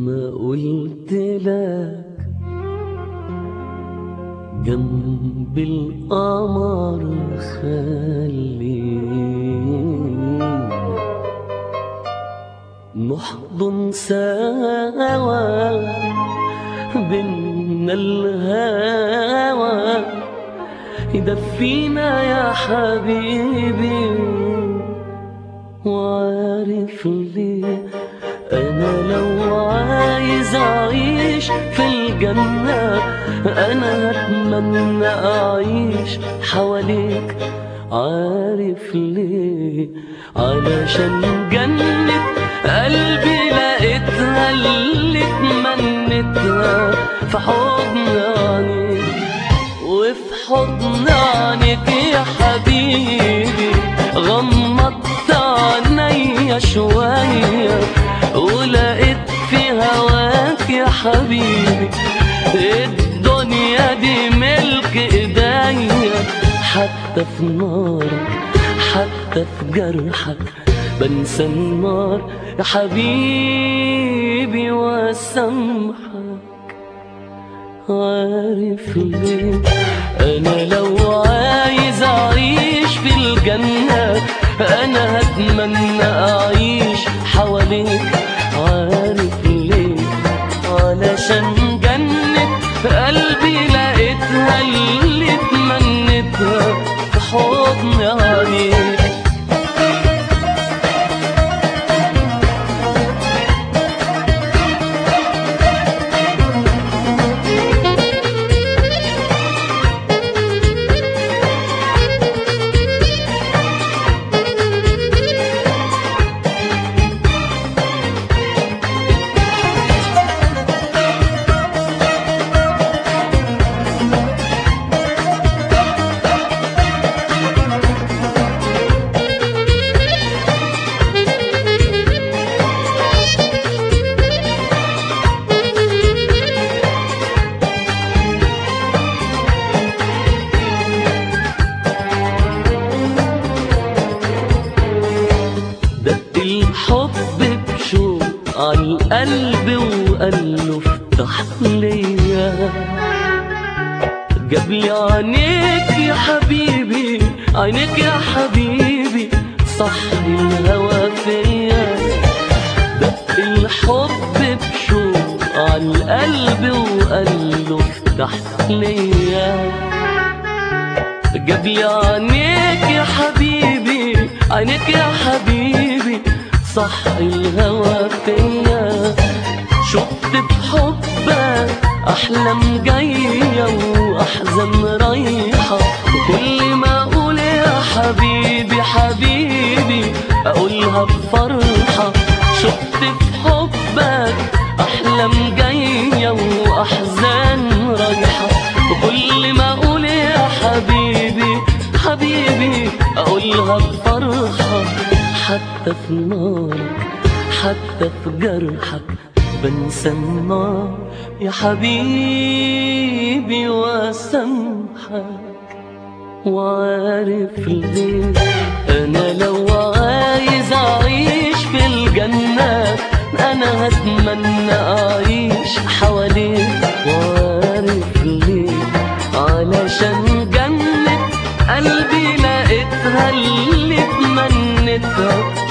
لما قلت لك جنب القمر خلينا نحضن سوا بينا الهوى يدفينا يا حبيبي وعارف ليه انا لو عايز اعيش في الجنة انا هتمنى اعيش حواليك عارف ليه علشان جنة قلبي لقيتها اللي اتمنيتها في حضن عينيك وفي حضن عينيك يا حبيبي غمضت عينيا شوية ولقيت في هواك يا حبيبي الدنيا دي ملك ايديا حتى في نارك حتى في جرحك بنسى النار يا حبيبي واسامحك عارف ليه انا لو عايز اعيش في الجنة انا هتمنى اعيش حواليك عارف ليه علشان جنة قلبي لقيتها اللي اتمنيتها في حضن عينيك دق الحب بشوق عالقلب وقال له افتح ليا جاب لي عينيك يا حبيبي عينيك يا حبيبي صحي الهوى فيا دق الحب بشوق عالقلب وقال له افتح ليا جاب لي عينيك يا حبيبي عينيك يا حبيبي صح الهوى فيا شفت بحبك احلام جايه واحزان رايحه وكل ما اقول يا حبيبي حبيبي اقولها بفرحه شفت بحبك احلام جايه واحزان رايحه وكل ما اقول يا حبيبي حبيبي اقولها بفرحه حتى في نارك حتى في جرحك بنسى النار يا حبيبي واسامحك وعارف ليه انا لو عايز اعيش في الجنة انا هتمنى اعيش حواليك وعارف ليه علشان جنة قلبي لقيتها اللي اتمنيتها